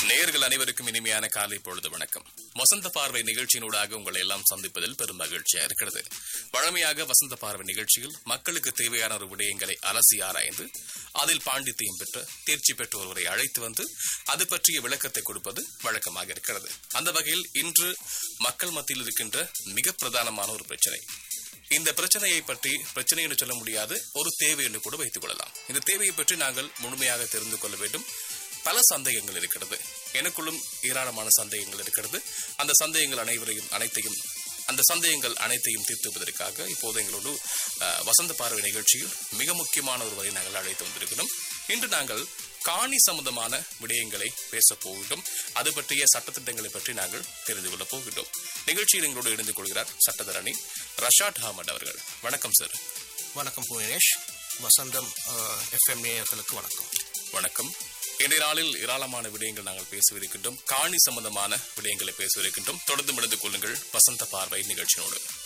நேயர்கள் அனைவருக்கும் இனிமையான காலை பொழுது வணக்கம் வசந்த பார்வை நிகழ்ச்சியினூடாக உங்களை எல்லாம் சந்திப்பதில் பெரும் மகிழ்ச்சியா இருக்கிறது வழமையாக வசந்த பார்வை நிகழ்ச்சியில் மக்களுக்கு தேவையான ஒரு விடயங்களை அலசி ஆராய்ந்து அதில் பாண்டித்தியம் பெற்ற தேர்ச்சி பெற்ற ஒருவரை அழைத்து வந்து அது பற்றிய விளக்கத்தை கொடுப்பது வழக்கமாக இருக்கிறது அந்த வகையில் இன்று மக்கள் மத்தியில் இருக்கின்ற மிக பிரதானமான ஒரு பிரச்சனை இந்த பிரச்சனையை பற்றி பிரச்சனை என்று சொல்ல முடியாது ஒரு தேவை என்று கூட வைத்துக் கொள்ளலாம் இந்த தேவையை பற்றி நாங்கள் முழுமையாக தெரிந்து கொள்ள வேண்டும் பல சந்தேகங்கள் இருக்கிறது எனக்குள்ளும் ஏராளமான சந்தேகங்கள் இருக்கிறது அந்த சந்தேகங்கள் அனைவரையும் அனைத்தையும் அந்த சந்தேகங்கள் அனைத்தையும் தீர்த்துவதற்காக இப்போது எங்களோடு அஹ், வசந்த பார்வை நிகழ்ச்சியில் மிக முக்கியமான ஒருவரை நாங்கள் அழைத்து வந்திருக்கிறோம் இன்று நாங்கள் காணி சம்பந்தமான விடயங்களை பேசப் போகின்றோம் அது பற்றிய சட்டத்திட்டங்களை பற்றி நாங்கள் தெரிந்து கொள்ளப் போகின்றோம் நிகழ்ச்சியில் எங்களோடு இணைந்து கொள்கிறார் சட்டத்தரணி ரஷாட் அஹமத் அவர்கள் வணக்கம் சார் வணக்கம் புவனேஷ் வசந்தம் எஃப்எம் நேயர்களுக்கு வணக்கம் வணக்கம் இன்றைய நாளில் ஏராளமான விடயங்கள் நாங்கள் பேசவிருக்கின்றோம் காணி சம்பந்தமான விடயங்களை பேசவிருக்கின்றோம் தொடர்ந்து இணைந்து கொள்ளுங்கள் வசந்த பார்வை நிகழ்ச்சியோடு